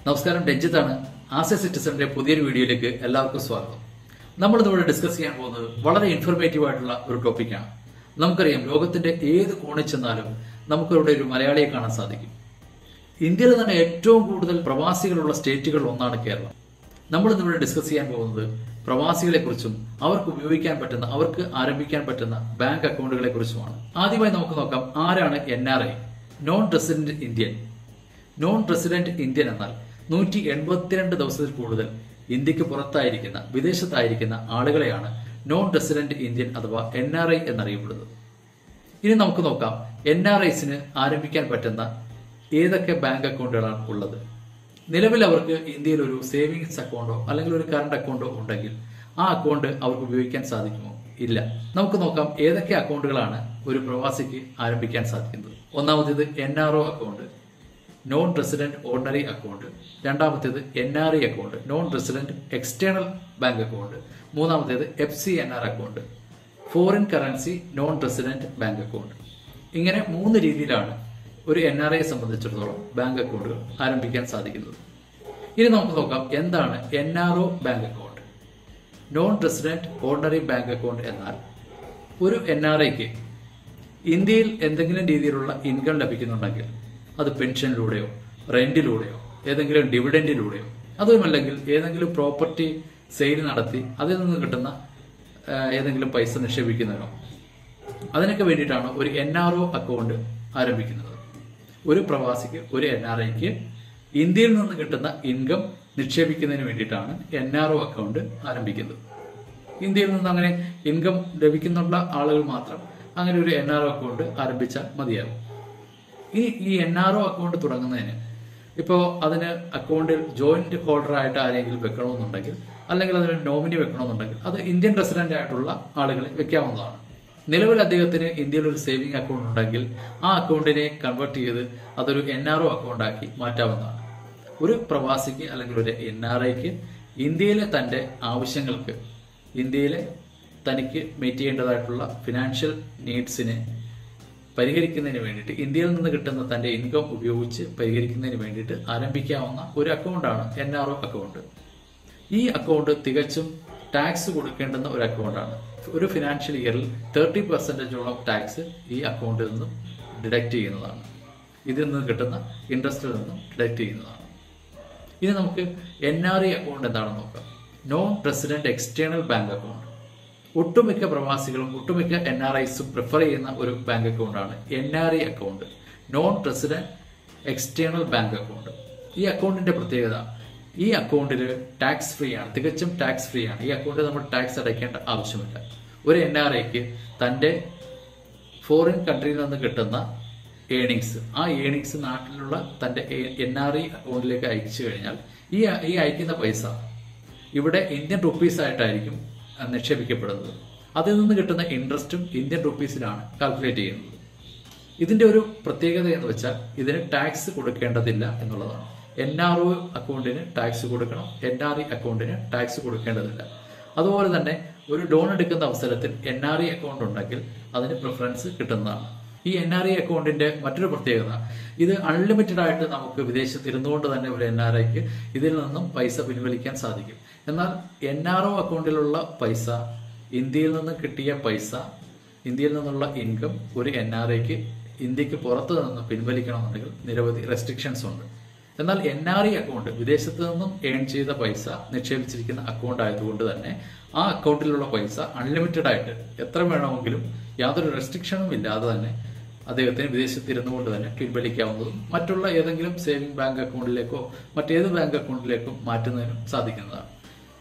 നമസ്കാരം രഞ്ജിത്താണ് ആസ്യ സിറ്റിസന്റെ പുതിയൊരു വീഡിയോയിലേക്ക് എല്ലാവർക്കും സ്വാഗതം നമ്മൾ ഇന്നിവിടെ ഡിസ്കസ് ചെയ്യാൻ പോകുന്നത് വളരെ ഇൻഫോർമേറ്റീവ് ആയിട്ടുള്ള ഒരു ടോപ്പിക്കാണ് നമുക്കറിയാം ലോകത്തിന്റെ ഏത് കോണിൽ ചെന്നാലും നമുക്കിവിടെ ഒരു മലയാളിയെ കാണാൻ സാധിക്കും ഇന്ത്യയിൽ തന്നെ ഏറ്റവും കൂടുതൽ പ്രവാസികളുള്ള സ്റ്റേറ്റുകളിൽ ഒന്നാണ് കേരളം നമ്മൾ ഇന്നിവിടെ ഡിസ്കസ് ചെയ്യാൻ പോകുന്നത് പ്രവാസികളെ കുറിച്ചും അവർക്ക് ഉപയോഗിക്കാൻ പറ്റുന്ന അവർക്ക് ആരംഭിക്കാൻ പറ്റുന്ന ബാങ്ക് അക്കൗണ്ടുകളെ കുറിച്ചുമാണ് ആദ്യമായി നമുക്ക് നോക്കാം ആരാണ് N R I non resident Indian non resident Indian എന്നാൽ നൂറ്റി എൺപത്തിരണ്ട് ദിവസത്തിൽ കൂടുതൽ ഇന്ത്യക്ക് പുറത്തായിരിക്കുന്ന വിദേശത്തായിരിക്കുന്ന ആളുകളെയാണ് നോൺ റെസിഡന്റ് ഇന്ത്യൻ അഥവാ എൻ ആർ ഐ എന്നറിയപ്പെടുന്നത് ഇനി നമുക്ക് നോക്കാം എൻ ആർ ഐസിന് ആരംഭിക്കാൻ പറ്റുന്ന ഏതൊക്കെ ബാങ്ക് അക്കൗണ്ടുകളാണ് ഉള്ളത് നിലവിൽ അവർക്ക് ഇന്ത്യയിൽ ഒരു സേവിങ്സ് അക്കൗണ്ടോ അല്ലെങ്കിൽ ഒരു കറണ്ട് അക്കൗണ്ടോ ഉണ്ടെങ്കിൽ ആ അക്കൗണ്ട് അവർക്ക് ഉപയോഗിക്കാൻ സാധിക്കുമോ ഇല്ല നമുക്ക് നോക്കാം ഏതൊക്കെ അക്കൗണ്ടുകളാണ് ഒരു പ്രവാസിക്ക് ആരംഭിക്കാൻ സാധിക്കുന്നത് ഒന്നാമത്തേത് N R O account non resident ordinary account രണ്ടാമത്തേത് N R I account non resident external bank account മൂന്നാമത്തേത് F C N R account foreign currency non resident bank account ഇങ്ങനെ മൂന്ന് രീതിയിലാണ് ഒരു എൻ ആർ ഐയെ സംബന്ധിച്ചിടത്തോളം ബാങ്ക് അക്കൗണ്ടുകൾ ആരംഭിക്കാൻ സാധിക്കുന്നത് ഇനി നമുക്ക് നോക്കാം എന്താണ് N R O bank account non resident ordinary bank account എന്നാൽ ഒരു എൻ ആർ ഐക്ക് ഇന്ത്യയിൽ എന്തെങ്കിലും രീതിയിലുള്ള ഇൻകം ലഭിക്കുന്നുണ്ടെങ്കിൽ അത് പെൻഷനിലൂടെയോ റെന്റിലൂടെയോ ഏതെങ്കിലും ഡിവിഡൻഡിലൂടെയോ അതുമല്ലെങ്കിൽ ഏതെങ്കിലും പ്രോപ്പർട്ടി സെയിൽ നടത്തി അതിൽ നിന്ന് കിട്ടുന്ന ആ, ഏതെങ്കിലും പൈസ നിക്ഷേപിക്കുന്നതിനോ അതിനൊക്കെ വേണ്ടിയിട്ടാണ് ഒരു എൻ ആർ ഒ അക്കൗണ്ട് ആരംഭിക്കുന്നത് ഒരു പ്രവാസിക്ക് ഒരു എൻ ആർ ഐക്ക് ഇന്ത്യയിൽ നിന്ന് കിട്ടുന്ന ഇൻകം നിക്ഷേപിക്കുന്നതിന് വേണ്ടിയിട്ടാണ് എൻ ആർ ഒ അക്കൗണ്ട് ആരംഭിക്കുന്നത് ഇന്ത്യയിൽ നിന്ന് അങ്ങനെ ഇൻകം ലഭിക്കുന്നുള്ള ആളുകൾ മാത്രം അങ്ങനെ ഒരു എൻ ആർ ഒ അക്കൗണ്ട് ആരംഭിച്ചാൽ മതിയാകും ഈ ഈ എൻ ആർ ഒ അക്കൗണ്ട് തുടങ്ങുന്നതിന് ഇപ്പോൾ അതിന് അക്കൗണ്ടിൽ ജോയിന്റ് ഹോൾഡർ ആയിട്ട് ആരെങ്കിലും വെക്കണമെന്നുണ്ടെങ്കിൽ അല്ലെങ്കിൽ അതിന് നോമിനി വെക്കണമെന്നുണ്ടെങ്കിൽ അത് ഇന്ത്യൻ റെസിഡന്റ് ആയിട്ടുള്ള ആളുകളെ വെക്കാവുന്നതാണ് നിലവിൽ അദ്ദേഹത്തിന് ഇന്ത്യയിൽ ഒരു സേവിംഗ് അക്കൗണ്ട് ഉണ്ടെങ്കിൽ ആ അക്കൗണ്ടിനെ കൺവേർട്ട് ചെയ്ത് അതൊരു എൻ ആർ ഒ അക്കൗണ്ട് ആക്കി മാറ്റാവുന്നതാണ് ഒരു പ്രവാസിക്ക് അല്ലെങ്കിൽ ഒരു എൻ ആർ ഐക്ക് ഇന്ത്യയിലെ തന്റെ ആവശ്യങ്ങൾക്ക് ഇന്ത്യയിലെ തനിക്ക് മീറ്റ് ചെയ്യേണ്ടതായിട്ടുള്ള ഫിനാൻഷ്യൽ നീഡ്സിനെ പരിഹരിക്കുന്നതിന് വേണ്ടിയിട്ട് ഇന്ത്യയിൽ നിന്ന് കിട്ടുന്ന തന്റെ ഇൻകം ഉപയോഗിച്ച് പരിഹരിക്കുന്നതിന് വേണ്ടിയിട്ട് ആരംഭിക്കാവുന്ന ഒരു അക്കൗണ്ടാണ് എൻ ആർ ഒ അക്കൗണ്ട് ഈ അക്കൗണ്ട് തികച്ചും ടാക്സ് കൊടുക്കേണ്ടുന്ന ഒരു അക്കൗണ്ടാണ് ഒരു ഫിനാൻഷ്യൽ ഇയറിൽ തേർട്ടി പെർസെൻറ്റേജോളം ടാക്സ് ഈ അക്കൗണ്ടിൽ നിന്നും ഡിഡക്റ്റ് ചെയ്യുന്നതാണ് ഇതിൽ നിന്ന് കിട്ടുന്ന ഇൻട്രസ്റ്റിൽ നിന്നും ഡിഡക്റ്റ് ചെയ്യുന്നതാണ് ഇനി നമുക്ക് എൻ ആർ ഐ അക്കൗണ്ട് എന്താണെന്ന് നോക്കാം non resident external bank account ഒട്ടുമിക്ക പ്രവാസികളും ഒട്ടുമിക്ക എൻ ആർ ഐസും പ്രിഫർ ചെയ്യുന്ന ഒരു ബാങ്ക് അക്കൗണ്ടാണ് N R I account non resident external bank account ഈ അക്കൗണ്ടിന്റെ പ്രത്യേകത ഈ അക്കൗണ്ടിൽ ടാക്സ് ഫ്രീ ആണ് തികച്ചും ടാക്സ് ഫ്രീ ആണ് ഈ അക്കൗണ്ടിൽ നമ്മൾ ടാക്സ് അടയ്ക്കേണ്ട ആവശ്യമില്ല ഒരു എൻ ആർ ഐക്ക് തന്റെ ഫോറിൻ കൺട്രിയിൽ നിന്ന് കിട്ടുന്ന ഏണിങ്സ് ആ ഏണിങ്സ് നാട്ടിലുള്ള തന്റെ എൻ ആർ ഐ അക്കൗണ്ടിലേക്ക് അയച്ചു കഴിഞ്ഞാൽ ഈ ഈ അയക്കുന്ന പൈസ ഇവിടെ ഇന്ത്യൻ റുപ്പീസ് ആയിട്ടായിരിക്കും അഹ് നിക്ഷേപിക്കപ്പെടുന്നത് അതിൽ നിന്ന് കിട്ടുന്ന ഇൻട്രസ്റ്റും ഇന്ത്യൻ റുപ്പീസിലാണ് കാൽക്കുലേറ്റ് ചെയ്യുന്നത് ഇതിന്റെ ഒരു പ്രത്യേകത എന്ന് വെച്ചാൽ ഇതിന് ടാക്സ് കൊടുക്കേണ്ടതില്ല എന്നുള്ളതാണ് എൻ ആർ ഒ അക്കൗണ്ടിന് ടാക്സ് കൊടുക്കണം എൻ ആർ ഐ അക്കൗണ്ടിന് ടാക്സ് കൊടുക്കേണ്ടതില്ല അതുപോലെ തന്നെ ഒരു ലോൺ എടുക്കുന്ന അവസരത്തിൽ എൻ ആർ ഐ അക്കൗണ്ട് ഉണ്ടെങ്കിൽ അതിന് പ്രിഫറൻസ് കിട്ടുന്നതാണ് ഈ എൻ ആർ ഐ അക്കൗണ്ടിന്റെ മറ്റൊരു പ്രത്യേകത ഇത് അൺലിമിറ്റഡ് ആയിട്ട് നമുക്ക് വിദേശത്ത് ഇരുന്നുകൊണ്ട് തന്നെ ഒരു എൻ ആർ ഐക്ക് ഇതിൽ നിന്നും പൈസ പിൻവലിക്കാൻ സാധിക്കും എന്നാൽ എൻ ആർ ഒ അക്കൗണ്ടിലുള്ള പൈസ ഇന്ത്യയിൽ നിന്ന് കിട്ടിയ പൈസ ഇന്ത്യയിൽ നിന്നുള്ള ഇൻകം ഒരു എൻ ആർ ഐക്ക് ഇന്ത്യക്ക് പുറത്തു നിന്ന് പിൻവലിക്കണമെന്നുണ്ടെങ്കിൽ നിരവധി റെസ്ട്രിക്ഷൻസ് ഉണ്ട് എന്നാൽ എൻ ആർ ഐ അക്കൗണ്ട് വിദേശത്ത് നിന്നും ഏൺ ചെയ്ത പൈസ നിക്ഷേപിച്ചിരിക്കുന്ന അക്കൗണ്ട് ആയതുകൊണ്ട് തന്നെ ആ അക്കൗണ്ടിലുള്ള പൈസ അൺലിമിറ്റഡ് ആയിട്ട് എത്ര വേണമെങ്കിലും യാതൊരു റെസ്ട്രിക്ഷനും ഇല്ലാതെ തന്നെ അദ്ദേഹത്തിന് വിദേശത്ത് ഇരുന്നുകൊണ്ട് തന്നെ പിൻവലിക്കാവുന്നതും മറ്റുള്ള ഏതെങ്കിലും സേവിംഗ് ബാങ്ക് അക്കൗണ്ടിലേക്കോ മറ്റേത് ബാങ്ക് അക്കൗണ്ടിലേക്കോ മാറ്റുന്നതിനും സാധിക്കുന്നതാണ്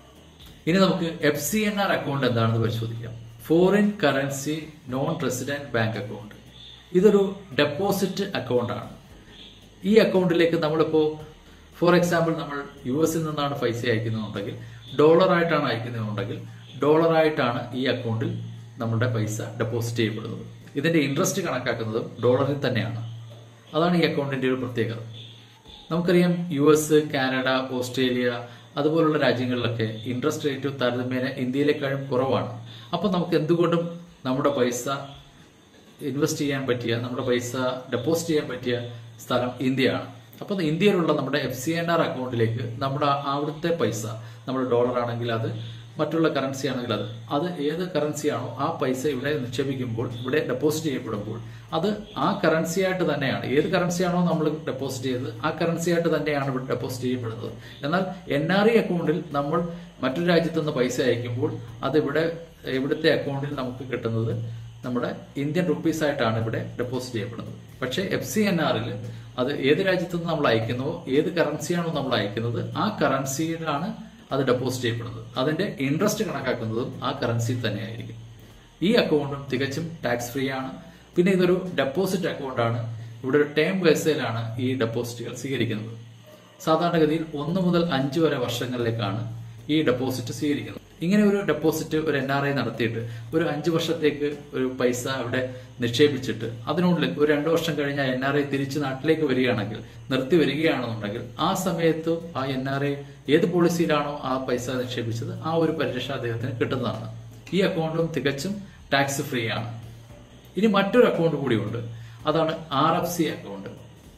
ഇനി നമുക്ക് F C N R account എന്താണെന്ന് പരിശോധിക്കാം foreign currency non resident bank account ഇതൊരു ഡെപ്പോസിറ്റ് അക്കൗണ്ടാണ് ഈ അക്കൗണ്ടിലേക്ക് നമ്മളിപ്പോ ഫോർ എക്സാമ്പിൾ നമ്മൾ യു എസിൽ നിന്നാണ് പൈസ അയക്കുന്നുണ്ടെങ്കിൽ ഡോളർ ആയിട്ടാണ് അയക്കുന്നുണ്ടെങ്കിൽ ഡോളർ ആയിട്ടാണ് ഈ അക്കൗണ്ടിൽ നമ്മുടെ പൈസ ഡെപ്പോസിറ്റ് ചെയ്യപ്പെടുന്നത് ഇതിന്റെ ഇൻട്രസ്റ്റ് കണക്കാക്കുന്നതും ഡോളറിൽ തന്നെയാണ് അതാണ് ഈ അക്കൗണ്ടിന്റെ ഒരു പ്രത്യേകത നമുക്കറിയാം യു എസ് കാനഡ ഓസ്ട്രേലിയ അതുപോലുള്ള രാജ്യങ്ങളിലൊക്കെ ഇൻട്രസ്റ്റ് റേറ്റ് താരതമ്യേന ഇന്ത്യയിലേക്കാളും കുറവാണ് അപ്പോൾ നമുക്ക് എന്തുകൊണ്ടും നമ്മുടെ പൈസ ഇൻവെസ്റ്റ് ചെയ്യാൻ പറ്റിയ നമ്മുടെ പൈസ ഡെപ്പോസിറ്റ് ചെയ്യാൻ പറ്റിയ സ്ഥലം ഇന്ത്യയാണ് അപ്പോൾ ഇന്ത്യയിലുള്ള നമ്മുടെ എഫ് സി എൻ ആർ അക്കൗണ്ടിലേക്ക് നമ്മുടെ അവിടുത്തെ പൈസ നമ്മുടെ ഡോളർ ആണെങ്കിൽ അത് മറ്റുള്ള കറൻസി ആണെങ്കിൽ അത് അത് ഏത് കറൻസിയാണോ ആ പൈസ ഇവിടെ നിക്ഷേപിക്കുമ്പോൾ ഇവിടെ ഡെപ്പോസിറ്റ് ചെയ്യപ്പെടുമ്പോൾ അത് ആ കറൻസി ആയിട്ട് തന്നെയാണ് ഏത് കറൻസിയാണോ നമ്മൾ ഡെപ്പോസിറ്റ് ചെയ്തത് ആ കറൻസി ആയിട്ട് തന്നെയാണ് ഇവിടെ ഡെപ്പോസിറ്റ് ചെയ്യപ്പെടുന്നത് എന്നാൽ എൻ ആർ ഐ അക്കൗണ്ടിൽ നമ്മൾ മറ്റൊരു രാജ്യത്തു നിന്ന് പൈസ അയക്കുമ്പോൾ അത് ഇവിടെ ഇവിടുത്തെ അക്കൗണ്ടിൽ നമുക്ക് കിട്ടുന്നത് നമ്മുടെ ഇന്ത്യൻ റുപ്പീസ് ആയിട്ടാണ് ഇവിടെ ഡെപ്പോസിറ്റ് ചെയ്യപ്പെടുന്നത് പക്ഷേ എഫ് സി എൻ ആറിൽ അത് ഏത് രാജ്യത്തു നിന്ന് നമ്മൾ അയക്കുന്നുവോ ഏത് കറൻസിയാണോ നമ്മൾ അയക്കുന്നത് ആ കറൻസിയിലാണ് അത് ഡെപ്പോസിറ്റ് ചെയ്യപ്പെടുന്നത് അതിന്റെ ഇൻട്രസ്റ്റ് കണക്കാക്കുന്നതും ആ കറൻസിയിൽ തന്നെയായിരിക്കും ഈ അക്കൗണ്ടും തികച്ചും ടാക്സ് ഫ്രീ ആണ് പിന്നെ ഇതൊരു ഡെപ്പോസിറ്റ് അക്കൗണ്ടാണ് ഇവിടെ ഒരു ടേം ബേസിലാണ് ഈ ഡെപ്പോസിറ്റുകൾ സ്വീകരിക്കുന്നത് സാധാരണഗതിയിൽ ഒന്ന് മുതൽ അഞ്ച് വരെ വർഷങ്ങളിലേക്കാണ് ഈ ഡെപ്പോസിറ്റ് സ്വീകരിക്കുന്നത് ഇങ്ങനെ ഒരു ഡെപ്പോസിറ്റ് ഒരു എൻ ആർ ഐ നടത്തിയിട്ട് ഒരു അഞ്ച് വർഷത്തേക്ക് ഒരു പൈസ അവിടെ നിക്ഷേപിച്ചിട്ട് അതിനുള്ളിൽ ഒരു രണ്ടു വർഷം കഴിഞ്ഞാൽ എൻ ആർ ഐ തിരിച്ച് നാട്ടിലേക്ക് വരികയാണെങ്കിൽ നിർത്തി വരികയാണെന്നുണ്ടെങ്കിൽ ആ സമയത്ത് ആ എൻ ആർ ഐ ഏത് പോളിസിയിലാണോ ആ പൈസ നിക്ഷേപിച്ചത് ആ ഒരു പരിരക്ഷ അദ്ദേഹത്തിന് കിട്ടുന്നതാണ് ഈ അക്കൗണ്ടും തികച്ചും ടാക്സ് ഫ്രീ ആണ് ഇനി മറ്റൊരു അക്കൗണ്ട് കൂടിയുണ്ട് അതാണ് R F C account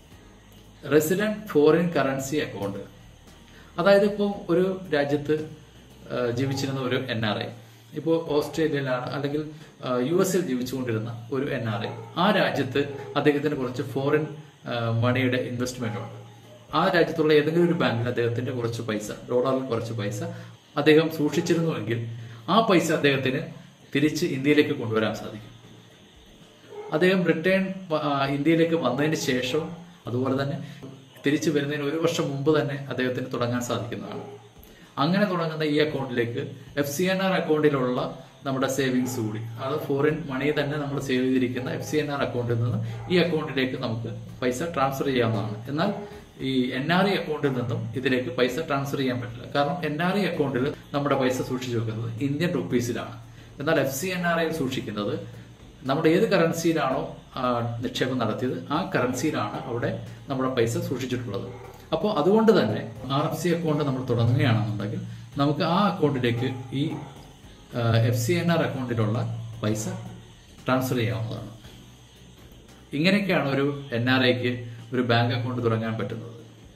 resident foreign currency account അതായത് ഇപ്പോൾ ഒരു രാജ്യത്ത് ആ, ജീവിച്ചിരുന്ന ഒരു എൻ ആർ ഐ ഇപ്പോൾ ഓസ്ട്രേലിയയിലാണ് അല്ലെങ്കിൽ യു എസിൽ ജീവിച്ചുകൊണ്ടിരുന്ന ഒരു എൻ ആർ ഐ ആ രാജ്യത്ത് അദ്ദേഹത്തിന് കുറച്ച് ഫോറിൻ ആ, മണിയുടെ ഇൻവെസ്റ്റ്മെന്റ് ഉണ്ട് ആ രാജ്യത്തുള്ള ഏതെങ്കിലും ഒരു ബാങ്കിൽ അദ്ദേഹത്തിന്റെ കുറച്ച് പൈസ ഡോളറിൽ കുറച്ച് പൈസ അദ്ദേഹം സൂക്ഷിച്ചിരുന്നുവെങ്കിൽ ആ പൈസ അദ്ദേഹത്തിന് തിരിച്ച് ഇന്ത്യയിലേക്ക് കൊണ്ടുവരാൻ സാധിക്കും അദ്ദേഹം റിട്ടേൺ ആ, ഇന്ത്യയിലേക്ക് വന്നതിന് ശേഷം അതുപോലെ തന്നെ തിരിച്ചു വരുന്നതിന് ഒരു വർഷം മുമ്പ് തന്നെ അദ്ദേഹത്തിന് തുടങ്ങാൻ സാധിക്കുന്നതാണ് അങ്ങനെ തുടങ്ങുന്ന ഈ അക്കൗണ്ടിലേക്ക് എഫ് സി എൻ ആർ അക്കൗണ്ടിലുള്ള നമ്മുടെ സേവിങ്സ് കൂടി അത് ഫോറിൻ മണി തന്നെ നമ്മൾ സേവ് ചെയ്തിരിക്കുന്ന എഫ് സി എൻ ആർ അക്കൗണ്ടിൽ നിന്ന് ഈ അക്കൗണ്ടിലേക്ക് നമുക്ക് പൈസ ട്രാൻസ്ഫർ ചെയ്യാവുന്നതാണ് എന്നാൽ ഈ എൻ ആർ ഐ അക്കൗണ്ടിൽ നിന്നും ഇതിലേക്ക് പൈസ ട്രാൻസ്ഫർ ചെയ്യാൻ പറ്റില്ല കാരണം എൻ ആർ ഐ അക്കൗണ്ടിൽ നമ്മുടെ പൈസ സൂക്ഷിച്ചു വെക്കുന്നത് ഇന്ത്യൻ റുപ്പീസിലാണ് എന്നാൽ F C N R I സൂക്ഷിക്കുന്നത് നമ്മുടെ ഏത് കറൻസിയിലാണോ ആ, നിക്ഷേപം നടത്തിയത് ആ കറൻസിയിലാണ് അവിടെ നമ്മുടെ പൈസ സൂക്ഷിച്ചിട്ടുള്ളത് അപ്പോൾ അതുകൊണ്ട് തന്നെ ആർ എഫ് സി അക്കൗണ്ട് നമ്മൾ തുടങ്ങുകയാണെന്നുണ്ടെങ്കിൽ നമുക്ക് ആ അക്കൗണ്ടിലേക്ക് ഈ എഫ് സി എൻ ആർ അക്കൗണ്ടിലുള്ള പൈസ ട്രാൻസ്ഫർ ചെയ്യാവുന്നതാണ് ഇങ്ങനെയൊക്കെയാണ് ഒരു എൻ ആർ ഐക്ക് ഒരു ബാങ്ക് അക്കൗണ്ട് തുടങ്ങാൻ പറ്റുന്നത്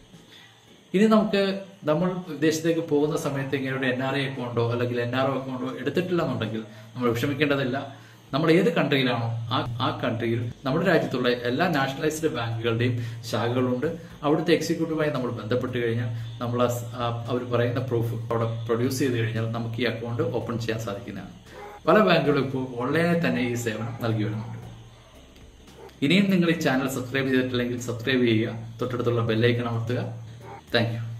ഇനി നമുക്ക് നമ്മൾ വിദേശത്തേക്ക് പോകുന്ന സമയത്ത് ഇങ്ങനെ ഒരു എൻ ആർ ഐ അക്കൗണ്ടോ അല്ലെങ്കിൽ എൻ ആർ ഒ അക്കൗണ്ടോ എടുത്തിട്ടില്ല എന്നുണ്ടെങ്കിൽ നമ്മൾ വിഷമിക്കേണ്ടതില്ല നമ്മൾ ഏത് കൺട്രിയിലാണോ ആ ആ കൺട്രിയിൽ നമ്മുടെ രാജ്യത്തുള്ള എല്ലാ നാഷണലൈസ്ഡ് ബാങ്കുകളുടെയും ശാഖകളുണ്ട് അവിടുത്തെ എക്സിക്യൂട്ടീവുമായി നമ്മൾ ബന്ധപ്പെട്ട് കഴിഞ്ഞാൽ നമ്മൾ അവർ പറയുന്ന പ്രൂഫ് അവിടെ പ്രൊഡ്യൂസ് ചെയ്ത് കഴിഞ്ഞാൽ നമുക്ക് ഈ അക്കൗണ്ട് ഓപ്പൺ ചെയ്യാൻ സാധിക്കുന്നതാണ് പല ബാങ്കുകളും ഇപ്പോൾ ഓൺലൈനിൽ തന്നെ ഈ സേവനം നൽകി വരുന്നുണ്ട് ഇനിയും നിങ്ങൾ ഈ ചാനൽ സബ്സ്ക്രൈബ് ചെയ്തിട്ടില്ലെങ്കിൽ സബ്സ്ക്രൈബ് ചെയ്യുക തൊട്ടടുത്തുള്ള ബെല്ലൈക്കൺ അമർത്തുക താങ്ക് യു